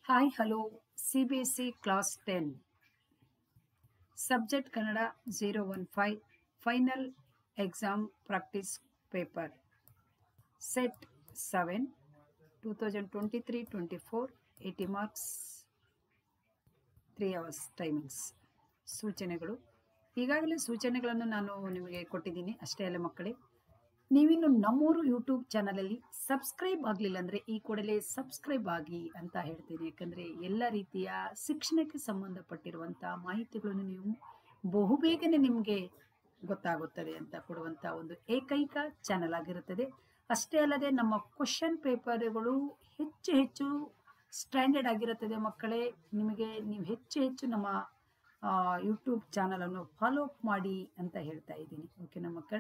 hi hello C B S C class ten subject Kannada zero one five final exam practice paper set seven two thousand twenty three twenty four eighty marks three hours timings ಸೂಚನೆಗಳು ಈಗಾಗಲೇ ಸೂಚನೆಗಳನ್ನು ನಾನು ನಿಮಗೆ ಕೊಟ್ಟಿದ್ದೀನಿ ಅಷ್ಟೇ ಅಲ್ಲ ಮಕ್ಕಳೇ ನೀವಿನ್ನು ನಮ್ಮೂರು ಯೂಟ್ಯೂಬ್ ಚಾನಲಲ್ಲಿ ಸಬ್ಸ್ಕ್ರೈಬ್ ಆಗಲಿಲ್ಲ ಅಂದರೆ ಈ ಕೂಡಲೇ ಸಬ್ಸ್ಕ್ರೈಬ್ ಆಗಿ ಅಂತ ಹೇಳ್ತೀನಿ ಯಾಕಂದರೆ ಎಲ್ಲ ರೀತಿಯ ಶಿಕ್ಷಣಕ್ಕೆ ಸಂಬಂಧಪಟ್ಟಿರುವಂಥ ಮಾಹಿತಿಗಳನ್ನು ನೀವು ಬಹುಬೇಗನೆ ನಿಮಗೆ ಗೊತ್ತಾಗುತ್ತದೆ ಅಂತ ಕೊಡುವಂಥ ಒಂದು ಏಕೈಕ ಚಾನಲ್ ಆಗಿರುತ್ತದೆ ಅಷ್ಟೇ ಅಲ್ಲದೆ ನಮ್ಮ ಕ್ವಶನ್ ಪೇಪರ್ಗಳು ಹೆಚ್ಚು ಹೆಚ್ಚು ಸ್ಟ್ಯಾಂಡರ್ಡ್ ಆಗಿರುತ್ತದೆ ಮಕ್ಕಳೇ ನಿಮಗೆ ನೀವು ಹೆಚ್ಚು ಹೆಚ್ಚು ನಮ್ಮ ಯೂಟ್ಯೂಬ್ ಚಾನಲನ್ನು ಫಾಲೋ ಅಪ್ ಮಾಡಿ ಅಂತ ಹೇಳ್ತಾ ಇದ್ದೀನಿ ಓಕೆನಾ ಮಕ್ಕಳೇ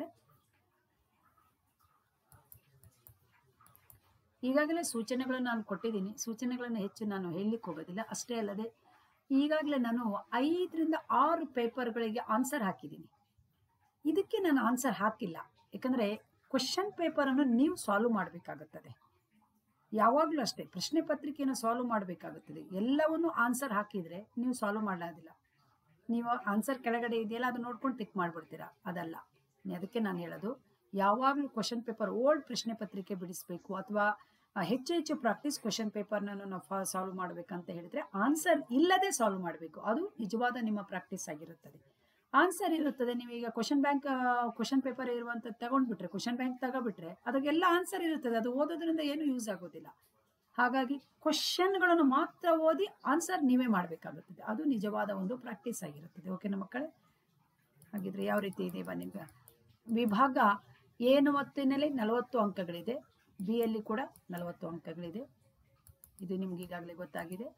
ಈಗಾಗಲೇ ಸೂಚನೆಗಳನ್ನು ನಾನು ಕೊಟ್ಟಿದ್ದೀನಿ ಸೂಚನೆಗಳನ್ನು ಹೆಚ್ಚು ನಾನು ಹೇಳಲಿಕ್ಕೆ ಹೋಗೋದಿಲ್ಲ ಅಷ್ಟೇ ಅಲ್ಲದೆ ಈಗಾಗಲೇ ನಾನು ಐದರಿಂದ ಆರು ಪೇಪರ್ಗಳಿಗೆ ಆನ್ಸರ್ ಹಾಕಿದ್ದೀನಿ ಇದಕ್ಕೆ ನಾನು ಆನ್ಸರ್ ಹಾಕಿಲ್ಲ ಯಾಕಂದರೆ ಕ್ವಶನ್ ಪೇಪರನ್ನು ನೀವು ಸಾಲ್ವ್ ಮಾಡಬೇಕಾಗುತ್ತದೆ ಯಾವಾಗಲೂ ಅಷ್ಟೇ ಪ್ರಶ್ನೆ ಪತ್ರಿಕೆಯನ್ನು ಸಾಲ್ವ್ ಮಾಡಬೇಕಾಗುತ್ತದೆ ಎಲ್ಲವನ್ನು ಆನ್ಸರ್ ಹಾಕಿದರೆ ನೀವು ಸಾಲ್ವ್ ಮಾಡೋದಿಲ್ಲ ನೀವು ಆನ್ಸರ್ ಕೆಳಗಡೆ ಇದೆಯಲ್ಲ ಅದು ನೋಡ್ಕೊಂಡು ಟಿಕ್ ಮಾಡಿಬಿಡ್ತೀರಾ ಅದಲ್ಲ ಅದಕ್ಕೆ ನಾನು ಹೇಳೋದು ಯಾವಾಗಲೂ ಕ್ವಶನ್ ಪೇಪರ್ ಓಲ್ಡ್ ಪ್ರಶ್ನೆ ಪತ್ರಿಕೆ ಬಿಡಿಸಬೇಕು ಅಥವಾ ಹೆಚ್ಚು ಹೆಚ್ಚು ಪ್ರಾಕ್ಟೀಸ್ ಕ್ವಶನ್ ಪೇಪರ್ನ ನಾವು ಸಾಲ್ವ್ ಮಾಡಬೇಕಂತ ಹೇಳಿದ್ರೆ ಆನ್ಸರ್ ಇಲ್ಲದೆ ಸಾಲ್ವ್ ಮಾಡಬೇಕು ಅದು ನಿಜವಾದ ನಿಮ್ಮ ಪ್ರಾಕ್ಟೀಸ್ ಆಗಿರುತ್ತದೆ ಆನ್ಸರ್ ಇರುತ್ತದೆ ನೀವು ಈಗ ಕ್ವಶನ್ ಬ್ಯಾಂಕ್ ಕ್ವಶನ್ ಪೇಪರ್ ಇರುವಂಥದ್ದು ತಗೊಂಡ್ಬಿಟ್ರೆ ಕ್ವಶನ್ ಬ್ಯಾಂಕ್ ತಗೊಬಿಟ್ರೆ ಅದಕ್ಕೆಲ್ಲ ಆನ್ಸರ್ ಇರುತ್ತದೆ ಅದು ಓದೋದ್ರಿಂದ ಏನು ಯೂಸ್ ಆಗೋದಿಲ್ಲ ಹಾಗಾಗಿ ಕ್ವಶನ್ಗಳನ್ನು ಮಾತ್ರ ಓದಿ ಆನ್ಸರ್ ನೀವೇ ಮಾಡಬೇಕಾಗುತ್ತದೆ ಅದು ನಿಜವಾದ ಒಂದು ಪ್ರಾಕ್ಟೀಸ್ ಆಗಿರುತ್ತದೆ ಓಕೆನಾ ಮಕ್ಕಳೇ ಹಾಗಿದ್ರೆ ಯಾವ ರೀತಿ ಇದೆ ನಿಮ್ಗೆ ವಿಭಾಗ ಏನು ಒತ್ತಿನಲ್ಲಿ ನಲವತ್ತು ಅಂಕಗಳಿದೆ ಬಿ ಯಲ್ಲಿ ಕೂಡ ನಲವತ್ತು ಅಂಕಗಳಿದೆ ಇದು ನಿಮ್ಗೆ ಈಗಾಗಲೇ ಗೊತ್ತಾಗಿದೆ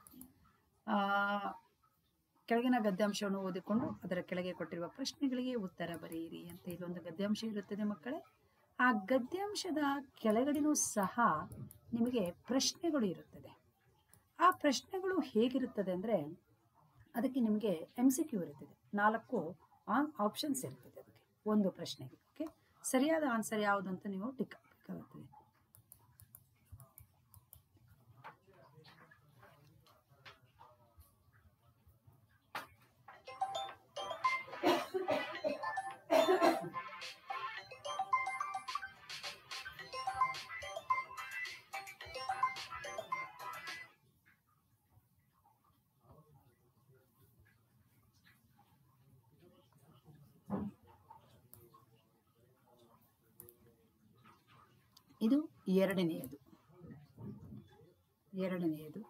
ಕೆಳಗಿನ ಗದ್ಯಾಂಶವನ್ನು ಓದಿಕೊಂಡು ಅದರ ಕೆಳಗೆ ಕೊಟ್ಟಿರುವ ಪ್ರಶ್ನೆಗಳಿಗೆ ಉತ್ತರ ಬರೆಯಿರಿ ಅಂತ ಇದೊಂದು ಗದ್ಯಾಂಶ ಇರುತ್ತದೆ ಮಕ್ಕಳೇ ಆ ಗದ್ಯಾಂಶದ ಕೆಳಗಡೆನೂ ಸಹ ನಿಮಗೆ ಪ್ರಶ್ನೆಗಳು ಇರುತ್ತದೆ ಆ ಪ್ರಶ್ನೆಗಳು ಹೇಗಿರುತ್ತದೆ ಅಂದರೆ ಅದಕ್ಕೆ ನಿಮಗೆ ಎಮ್ ಸಿ ಕ್ಯೂ ಇರುತ್ತದೆ ನಾಲ್ಕು ಆನ್ ಆಪ್ಷನ್ಸ್ ಇರ್ತದೆ ಅದಕ್ಕೆ ಒಂದು ಪ್ರಶ್ನೆಗೆ ಓಕೆ ಸರಿಯಾದ ಆನ್ಸರ್ ಯಾವುದು ಅಂತ ನೀವು ಟಿಕ್ ಹಾಕಬೇಕಾಗುತ್ತದೆ ಇದು ಎರಡನೆಯದು ಎರಡನೆಯದು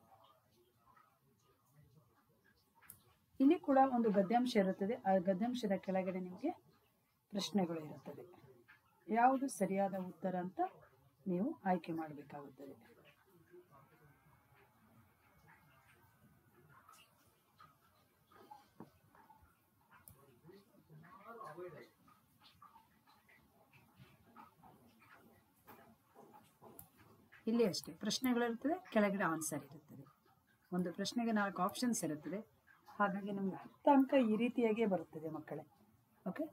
ಇಲ್ಲಿ ಕೂಡ ಒಂದು ಗದ್ಯಾಂಶ ಇರುತ್ತದೆ ಆ ಗದ್ಯಾಂಶದ ಕೆಳಗಡೆ ನಿಮಗೆ ಪ್ರಶ್ನೆಗಳು ಇರುತ್ತದೆ ಯಾವುದು ಸರಿಯಾದ ಉತ್ತರ ಅಂತ ನೀವು ಆಯ್ಕೆ ಮಾಡಬೇಕಾಗುತ್ತದೆ ಇಲ್ಲಿ ಅಷ್ಟೇ ಪ್ರಶ್ನೆಗಳಿರ್ತದೆ ಕೆಳಗಡೆ ಆನ್ಸರ್ ಇರುತ್ತದೆ ಒಂದು ಪ್ರಶ್ನೆಗೆ ನಾಲ್ಕು ಆಪ್ಷನ್ಸ್ ಇರುತ್ತದೆ ಹಾಗಾಗಿ ನಮಗೆ ಹತ್ತು ಅಂಕ ಈ ರೀತಿಯಾಗಿಯೇ ಬರುತ್ತದೆ ಮಕ್ಕಳೇ ಓಕೆ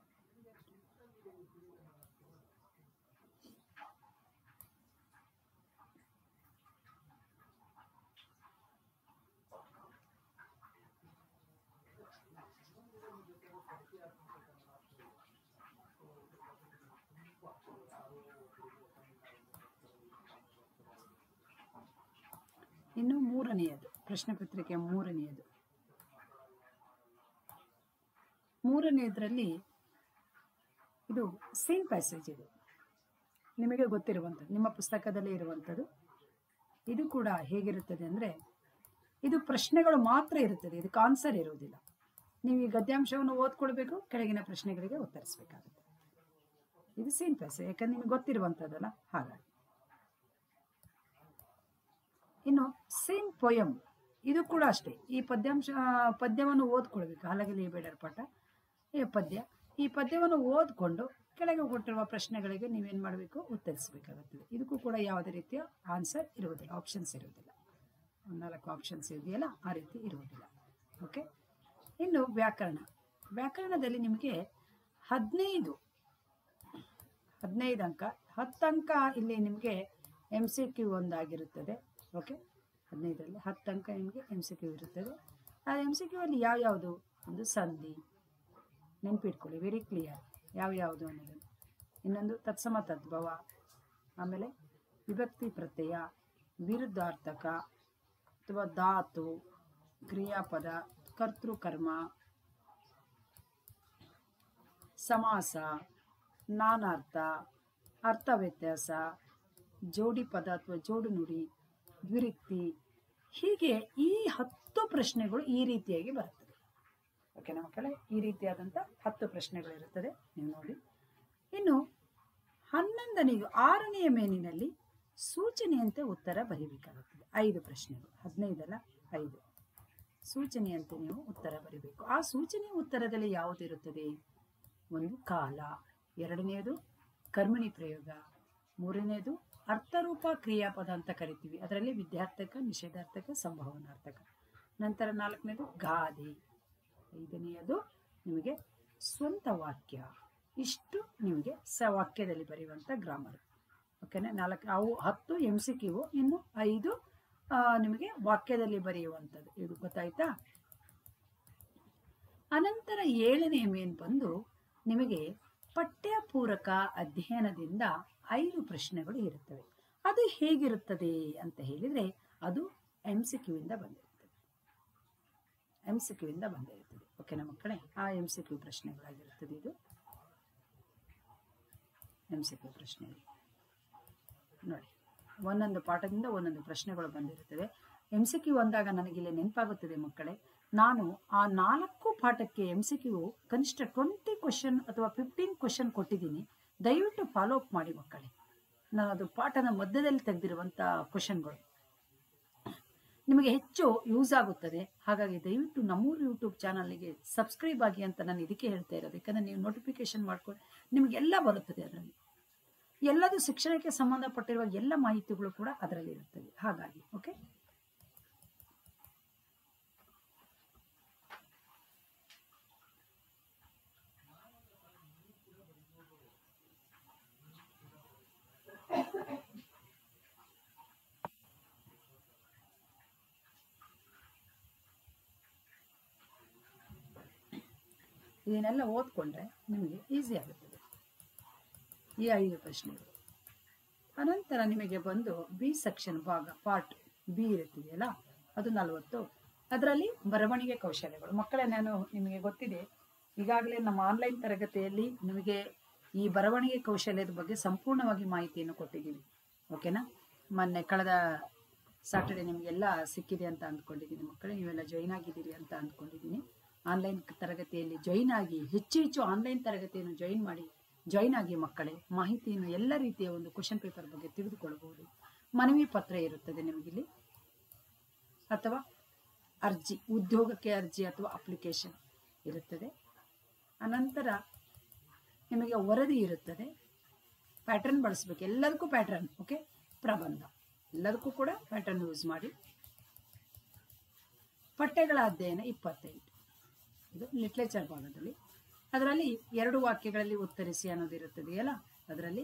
ಇನ್ನು ಮೂರನೆಯದು ಪ್ರಶ್ನೆ ಪತ್ರಿಕೆಯ ಮೂರನೆಯದು ಮೂರನೆಯದರಲ್ಲಿ ಇದು ಸೇಮ್ ಪ್ಯಾಸೇಜ್ ಇದು ನಿಮಗೆ ಗೊತ್ತಿರುವಂಥದ್ದು ನಿಮ್ಮ ಪುಸ್ತಕದಲ್ಲೇ ಇರುವಂಥದ್ದು ಇದು ಕೂಡ ಹೇಗಿರುತ್ತದೆ ಅಂದರೆ ಇದು ಪ್ರಶ್ನೆಗಳು ಮಾತ್ರ ಇರುತ್ತದೆ ಇದಕ್ಕೆ ಆನ್ಸರ್ ಇರುವುದಿಲ್ಲ ನೀವು ಈ ಗದ್ಯಾಂಶವನ್ನು ಓದ್ಕೊಳ್ಬೇಕು ಕೆಳಗಿನ ಪ್ರಶ್ನೆಗಳಿಗೆ ಉತ್ತರಿಸಬೇಕಾಗುತ್ತೆ ಇದು ಸೇಮ್ ಪ್ಯಾಸೇಜ್ ಯಾಕಂದ್ರೆ ನಿಮಗೆ ಗೊತ್ತಿರುವಂಥದ್ದಲ್ಲ ಹಾಗಾಗಿ ಇನ್ನು ಸೇಮ್ ಪೊಯಮ್ ಇದು ಕೂಡ ಅಷ್ಟೇ ಈ ಪದ್ಯಾಂಶ ಪದ್ಯವನ್ನು ಓದ್ಕೊಳ್ಬೇಕು ಹಲಗಲಿ ಬೇಡರ ಪಾಠ ಈ ಪದ್ಯ ಈ ಪದ್ಯವನ್ನು ಓದ್ಕೊಂಡು ಕೆಳಗೆ ಕೊಟ್ಟಿರುವ ಪ್ರಶ್ನೆಗಳಿಗೆ ನೀವೇನು ಮಾಡಬೇಕು ಉತ್ತರಿಸಬೇಕಾಗುತ್ತದೆ ಇದಕ್ಕೂ ಕೂಡ ಯಾವುದೇ ರೀತಿಯ ಆನ್ಸರ್ ಇರುವುದಿಲ್ಲ ಆಪ್ಷನ್ಸ್ ಇರುವುದಿಲ್ಲ ನಾಲ್ಕು ಆಪ್ಷನ್ಸ್ ಇದೆಯಲ್ಲ ಆ ರೀತಿ ಇರುವುದಿಲ್ಲ ಓಕೆ ಇನ್ನು ವ್ಯಾಕರಣ ವ್ಯಾಕರಣದಲ್ಲಿ ನಿಮಗೆ ಹದಿನೈದು ಹದಿನೈದು ಅಂಕ ಹತ್ತು ಅಂಕ ಇಲ್ಲಿ ನಿಮಗೆ ಎಮ್ ಸಿ ಕ್ಯೂ ಒಂದಾಗಿರುತ್ತದೆ ಓಕೆ ಹದಿನೈದರಲ್ಲಿ ಓಕೆ ನಿಮಗೆ ಎಮ್ ಸಿ ಕ್ಯೂ ಇರುತ್ತದೆ ಆ ಎಮ್ ಸಿ ಕ್ಯೂ ಅಲ್ಲಿ ಯಾವ್ಯಾವುದು ಒಂದು ಸಂಧಿ ನೆನ್ಪಿಟ್ಕೊಳ್ಳಿ ವೆರಿ ಕ್ಲಿಯರ್ ಯಾವ್ಯಾವುದು ಅನ್ನೋದು ಇನ್ನೊಂದು ತತ್ಸಮ ತದ್ಭವ ಆಮೇಲೆ ವಿಭಕ್ತಿ ಪ್ರತ್ಯಯ ವಿರುದ್ಧಾರ್ಥಕ ಅಥವಾ ಧಾತು ಕ್ರಿಯಾಪದ ಕರ್ತೃಕರ್ಮ ಸಮಾಸ ನಾನಾರ್ಥ ಅರ್ಥ ವ್ಯತ್ಯಾಸ ಜೋಡಿ ಪದ ಅಥವಾ ಜೋಡು ನುಡಿ ದ್ವಿರಿಕ್ತಿ ಹೀಗೆ ಈ ಹತ್ತು ಪ್ರಶ್ನೆಗಳು ಈ ರೀತಿಯಾಗಿ ಬರುತ್ತವೆ ಓಕೆನಾ ಮಕ್ಕಳೇ ಈ ರೀತಿಯಾದಂಥ ಹತ್ತು ಪ್ರಶ್ನೆಗಳಿರುತ್ತದೆ ನೀವು ನೋಡಿ ಇನ್ನು ಹನ್ನೊಂದನೆಯು ಆರನೆಯ ಮೇನಿನಲ್ಲಿ ಸೂಚನೆಯಂತೆ ಉತ್ತರ ಬರೀಬೇಕಾಗುತ್ತದೆ ಐದು ಪ್ರಶ್ನೆಗಳು ಹದಿನೈದಲ್ಲ ಐದು ಸೂಚನೆಯಂತೆ ನೀವು ಉತ್ತರ ಬರೀಬೇಕು ಆ ಸೂಚನೆ ಉತ್ತರದಲ್ಲಿ ಯಾವುದಿರುತ್ತದೆ ಒಂದು ಕಾಲ ಎರಡನೆಯದು ಕರ್ಮಣಿ ಪ್ರಯೋಗ ಮೂರನೆಯದು ಅರ್ಥರೂಪ ಕ್ರಿಯಾಪದ ಅಂತ ಕರಿತೀವಿ ಅದರಲ್ಲಿ ವಿದ್ಯಾರ್ಥಕ ನಿಷೇಧಾರ್ಥಕ ಸಂಭಾವನಾರ್ಥಕ ನಂತರ ನಾಲ್ಕನೇದು ಗಾದೆ ಐದನೆಯದು ನಿಮಗೆ ಸ್ವಂತ ವಾಕ್ಯ ಇಷ್ಟು ನಿಮಗೆ ಸ ವಾಕ್ಯದಲ್ಲಿ ಬರೆಯುವಂಥ ಗ್ರಾಮರ್ ಓಕೆನಾ ನಾಲ್ಕು ಅವು ಹತ್ತು ಎಮ್ ಸಿ ಕ್ಯೂ ಇನ್ನು ಐದು ಆ, ನಿಮಗೆ ವಾಕ್ಯದಲ್ಲಿ ಬರೆಯುವಂಥದ್ದು ಇದು ಗೊತ್ತಾಯ್ತಾ ಅನಂತರ ಏಳನೇ ಮೇನ್ ಬಂದು ನಿಮಗೆ ಪಠ್ಯಪೂರಕ ಅಧ್ಯಯನದಿಂದ ಐದು ಪ್ರಶ್ನೆಗಳು ಇರುತ್ತವೆ ಅದು ಹೇಗಿರುತ್ತದೆ ಅಂತ ಹೇಳಿದರೆ ಅದು ಎಮ್ ಸಿ ಕ್ಯೂ ಇಂದ ಬಂದಿರುತ್ತದೆ ಎಮ್ ಸಿ ಕ್ಯೂ ಇಂದ ಬಂದಿರುತ್ತದೆ ಓಕೆನಾ ಮಕ್ಕಳೇ ಆ ಎಮ್ ಸಿ ಕ್ಯೂ ಪ್ರಶ್ನೆಗಳಾಗಿರುತ್ತದೆ ಇದು ಎಮ್ ಸಿ ಕ್ಯೂ ಪ್ರಶ್ನೆಗಳು ನೋಡಿ ಒಂದೊಂದು ಪಾಠದಿಂದ ಒಂದೊಂದು ಪ್ರಶ್ನೆಗಳು ಬಂದಿರುತ್ತವೆ ಎಮ್ ಸಿ ಕ್ಯೂ ಅಂದಾಗ ನನಗಿಲ್ಲಿ ನೆನಪಾಗುತ್ತದೆ ಮಕ್ಕಳೇ ನಾನು ಆ ನಾಲ್ಕು ಪಾಠಕ್ಕೆ ಎಮ್ ಸಿ ಕ್ಯೂ ಕನಿಷ್ಠ ಟ್ವೆಂಟಿ ಕ್ವಶನ್ ಅಥವಾ ಫಿಫ್ಟೀನ್ ಕ್ವಶನ್ ಕೊಟ್ಟಿದ್ದೀನಿ ದಯವಿಟ್ಟು ಫಾಲೋ ಅಪ್ ಮಾಡಿ ಮಕ್ಕಳೇ ನಾನು ಅದು ಪಾಠದ ಮಧ್ಯದಲ್ಲಿ ತೆಗೆದಿರುವಂಥ ಕ್ವಶನ್ಗಳು ನಿಮಗೆ ಹೆಚ್ಚು ಯೂಸ್ ಆಗುತ್ತದೆ ಹಾಗಾಗಿ ದಯವಿಟ್ಟು ನಮ್ಮೂರು ಯೂಟ್ಯೂಬ್ ಚಾನಲ್ಗೆ ಸಬ್ಸ್ಕ್ರೈಬ್ ಆಗಿ ಅಂತ ನಾನು ಇದಕ್ಕೆ ಹೇಳ್ತಾ ಇರೋದು ಯಾಕಂದರೆ ನೀವು ನೋಟಿಫಿಕೇಶನ್ ಮಾಡ್ಕೊಂಡು ನಿಮಗೆಲ್ಲ ಬರುತ್ತದೆ ಅದರಲ್ಲಿ ಎಲ್ಲದು ಶಿಕ್ಷಣಕ್ಕೆ ಸಂಬಂಧಪಟ್ಟಿರುವ ಎಲ್ಲ ಮಾಹಿತಿಗಳು ಕೂಡ ಅದರಲ್ಲಿ ಇರುತ್ತವೆ ಹಾಗಾಗಿ ಓಕೆ ಇದನ್ನೆಲ್ಲ ಓದ್ಕೊಂಡ್ರೆ ನಿಮಗೆ ಈಸಿ ಆಗುತ್ತದೆ ಈ ಐದು ಪ್ರಶ್ನೆಗಳು ಅನಂತರ ನಿಮಗೆ ಬಂದು ಬಿ ಸೆಕ್ಷನ್ ಭಾಗ ಪಾರ್ಟ್ ಬಿ ಇರುತ್ತದೆಯಲ್ಲ ಅದು ನಲವತ್ತು ಅದರಲ್ಲಿ ಬರವಣಿಗೆ ಕೌಶಲ್ಯಗಳು ಮಕ್ಕಳೇ ನಾನು ನಿಮಗೆ ಗೊತ್ತಿದೆ ಈಗಾಗಲೇ ನಮ್ಮ ಆನ್ಲೈನ್ ತರಗತಿಯಲ್ಲಿ ನಿಮಗೆ ಈ ಬರವಣಿಗೆ ಕೌಶಲ್ಯದ ಬಗ್ಗೆ ಸಂಪೂರ್ಣವಾಗಿ ಮಾಹಿತಿಯನ್ನು ಕೊಟ್ಟಿದ್ದೀವಿ ಓಕೆನಾ ಮೊನ್ನೆ ಕಳೆದ ಸಾಟರ್ಡೆ ನಿಮಗೆಲ್ಲ ಸಿಕ್ಕಿದೆ ಅಂತ ಅಂದ್ಕೊಂಡಿದ್ದೀನಿ ಮಕ್ಕಳೇ ನೀವೆಲ್ಲ ಜಾಯಿನ್ ಆಗಿದ್ದೀರಿ ಅಂತ ಅಂದ್ಕೊಂಡಿದ್ದೀನಿ ಆನ್ಲೈನ್ ತರಗತಿಯಲ್ಲಿ ಜಾಯಿನ್ ಆಗಿ ಹೆಚ್ಚು ಹೆಚ್ಚು ಆನ್ಲೈನ್ ತರಗತಿಯನ್ನು ಜಾಯಿನ್ ಮಾಡಿ ಜಾಯಿನ್ ಆಗಿ ಮಕ್ಕಳೇ ಮಾಹಿತಿಯನ್ನು ಎಲ್ಲ ರೀತಿಯ ಒಂದು ಕ್ವಶನ್ ಪೇಪರ್ ಬಗ್ಗೆ ತಿಳಿದುಕೊಳ್ಳಬಹುದು ಮನವಿ ಪತ್ರ ಇರುತ್ತದೆ ನಿಮಗಿಲ್ಲಿ ಅಥವಾ ಅರ್ಜಿ ಉದ್ಯೋಗಕ್ಕೆ ಅರ್ಜಿ ಅಥವಾ ಅಪ್ಲಿಕೇಶನ್ ಇರುತ್ತದೆ ಅನಂತರ ನಿಮಗೆ ವರದಿ ಇರುತ್ತದೆ ಪ್ಯಾಟರ್ನ್ ಬಳಸಬೇಕು ಎಲ್ಲದಕ್ಕೂ ಪ್ಯಾಟರ್ನ್ ಓಕೆ ಪ್ರಬಂಧ ಎಲ್ಲದಕ್ಕೂ ಕೂಡ ಪ್ಯಾಟರ್ನ್ ಯೂಸ್ ಮಾಡಿ ಪಠ್ಯಗಳ ಅಧ್ಯಯನ ಇಪ್ಪತ್ತೈದು ಇದು ಲಿಟ್ರೇಚರ್ ಭಾಗದಲ್ಲಿ ಅದರಲ್ಲಿ ಎರಡು ವಾಕ್ಯಗಳಲ್ಲಿ ಉತ್ತರಿಸಿ ಅನ್ನೋದಿರುತ್ತದೆಯಲ್ಲ ಅದರಲ್ಲಿ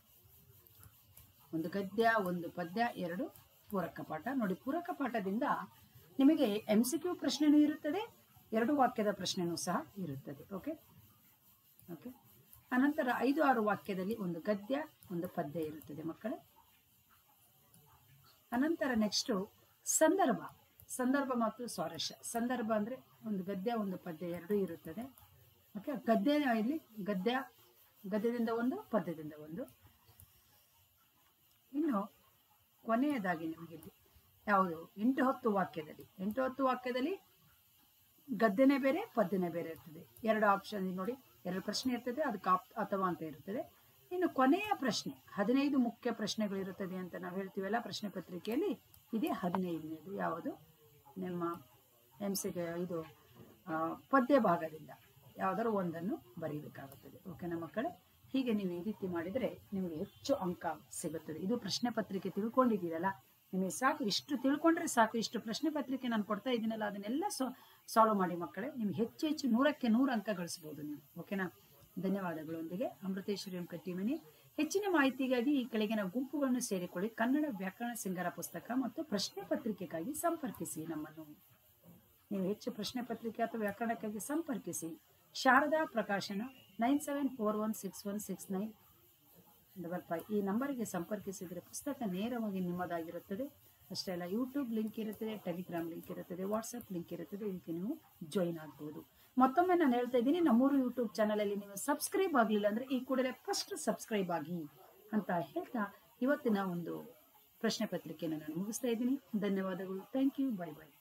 ಒಂದು ಗದ್ಯ ಒಂದು ಪದ್ಯ ಎರಡು ಪೂರಕ ಪಾಠ ನೋಡಿ ಪೂರಕ ಪಾಠದಿಂದ ನಿಮಗೆ ಎಂ ಸಿ ಕ್ಯೂ ಪ್ರಶ್ನೆನೂ ಇರುತ್ತದೆ ಎರಡು ವಾಕ್ಯದ ಪ್ರಶ್ನೆನೂ ಸಹ ಇರುತ್ತದೆ ಓಕೆ ಓಕೆ ಅನಂತರ ಐದು ಆರು ವಾಕ್ಯದಲ್ಲಿ ಒಂದು ಗದ್ಯ ಒಂದು ಪದ್ಯ ಇರುತ್ತದೆ ಮಕ್ಕಳೇ ಅನಂತರ ನೆಕ್ಸ್ಟು ಸಂದರ್ಭ ಸಂದರ್ಭ ಮತ್ತು ಸ್ವಾರಸ್ಯ ಸಂದರ್ಭ ಅಂದರೆ ಒಂದು ಗದ್ಯ ಒಂದು ಪದ್ಯ ಎರಡೂ ಇರುತ್ತದೆ ಓಕೆ ಗದ್ಯ ಇಲ್ಲಿ ಗದ್ಯ ಗದ್ಯದಿಂದ ಒಂದು ಪದ್ಯದಿಂದ ಒಂದು ಇನ್ನು ಕೊನೆಯದಾಗಿ ನಿಮಗೆ ಇಲ್ಲಿ ಯಾವುದು ಎಂಟು ಹತ್ತು ವಾಕ್ಯದಲ್ಲಿ ಎಂಟು ಹತ್ತು ವಾಕ್ಯದಲ್ಲಿ ಗದ್ಯನೇ ಬೇರೆ ಪದ್ಯನೇ ಬೇರೆ ಇರ್ತದೆ ಎರಡು ಆಪ್ಷನ್ ನೋಡಿ ಎರಡು ಪ್ರಶ್ನೆ ಇರ್ತದೆ ಅದಕ್ಕೆ ಆಪ್ ಅಥವಾ ಅಂತ ಇರ್ತದೆ ಇನ್ನು ಕೊನೆಯ ಪ್ರಶ್ನೆ ಹದಿನೈದು ಮುಖ್ಯ ಪ್ರಶ್ನೆಗಳು ಇರುತ್ತದೆ ಅಂತ ನಾವು ಹೇಳ್ತೀವಲ್ಲ ಪ್ರಶ್ನೆ ಪತ್ರಿಕೆಯಲ್ಲಿ ಇದೇ ಹದಿನೈದನೇದು ಯಾವುದು ನಿಮ್ಮ ಎಮ್ ಸಿಗೆ ಇದು ಆ, ಪದ್ಯ ಭಾಗದಿಂದ ಯಾವುದಾದ್ರು ಒಂದನ್ನು ಬರೀಬೇಕಾಗುತ್ತದೆ ಓಕೆನಾ ಮಕ್ಕಳೇ ಹೀಗೆ ನೀವು ಈ ರೀತಿ ಮಾಡಿದರೆ ನಿಮಗೆ ಹೆಚ್ಚು ಅಂಕ ಸಿಗುತ್ತದೆ ಇದು ಪ್ರಶ್ನೆ ಪತ್ರಿಕೆ ತಿಳ್ಕೊಂಡಿದ್ದೀರಲ್ಲ ನಿಮಗೆ ಸಾಕು ಇಷ್ಟು ತಿಳ್ಕೊಂಡ್ರೆ ಸಾಕು ಇಷ್ಟು ಪ್ರಶ್ನೆ ಪತ್ರಿಕೆ ನಾನು ಕೊಡ್ತಾ ಇದ್ದೀನಲ್ಲ ಅದನ್ನೆಲ್ಲ ಸಾಲ್ವ್ ಮಾಡಿ ಮಕ್ಕಳೇ ನಿಮ್ಗೆ ಹೆಚ್ಚು ಹೆಚ್ಚು ನೂರಕ್ಕೆ ನೂರು ಅಂಕ ಗಳಿಸ್ಬೋದು ನೀವು ಓಕೆನಾ ಧನ್ಯವಾದಗಳೊಂದಿಗೆ ಅಮೃತೇಶ್ವರಿ ಎಂ ಕಟ್ಟಿಮನಿ ಹೆಚ್ಚಿನ ಮಾಹಿತಿಗಾಗಿ ಈ ಕೆಳಗಿನ ಗುಂಪುಗಳನ್ನು ಸೇರಿಕೊಳ್ಳಿ ಕನ್ನಡ ವ್ಯಾಕರಣ ಸಿಂಗರ ಪುಸ್ತಕ ಮತ್ತು ಪ್ರಶ್ನೆ ಪತ್ರಿಕೆಗಾಗಿ ಸಂಪರ್ಕಿಸಿ ನಮ್ಮನ್ನು ನೀವು ಹೆಚ್ಚು ಪ್ರಶ್ನೆ ಪತ್ರಿಕೆ ಅಥವಾ ವ್ಯಾಕರಣಕ್ಕಾಗಿ ಸಂಪರ್ಕಿಸಿ Sharada Prakashana nine seven four one six one six nine double five ಈ ನಂಬರಿಗೆ ಸಂಪರ್ಕಿಸಿದರೆ ಪುಸ್ತಕ ನೇರವಾಗಿ ನಿಮ್ಮದಾಗಿರುತ್ತದೆ ಅಷ್ಟೇ ಅಲ್ಲ ಯೂಟ್ಯೂಬ್ ಲಿಂಕ್ ಇರುತ್ತದೆ ಟೆಲಿಗ್ರಾಮ್ ಲಿಂಕ್ ಇರುತ್ತದೆ ವಾಟ್ಸಪ್ ಲಿಂಕ್ ಇರುತ್ತದೆ ಇದಕ್ಕೆ ನೀವು ಜಾಯಿನ್ ಆಗ್ಬೋದು ಮತ್ತೊಮ್ಮೆ ನಾನು ಹೇಳ್ತಾ ಇದ್ದೀನಿ ನಮ್ಮೂರು ಯೂಟ್ಯೂಬ್ ಚಾನಲಲ್ಲಿ ನೀವು ಸಬ್ಸ್ಕ್ರೈಬ್ ಆಗಲಿಲ್ಲ ಅಂದರೆ ಈ ಕೂಡಲೇ ಫಸ್ಟ್ ಸಬ್ಸ್ಕ್ರೈಬ್ ಆಗಿ ಅಂತ ಹೇಳ್ತಾ ಇವತ್ತಿನ ಒಂದು ಪ್ರಶ್ನೆ ಪತ್ರಿಕೆಯನ್ನು ನಾನು ಮುಗಿಸ್ತಾ ಇದ್ದೀನಿ ಧನ್ಯವಾದಗಳು ಥ್ಯಾಂಕ್ ಯು ಬೈ ಬೈ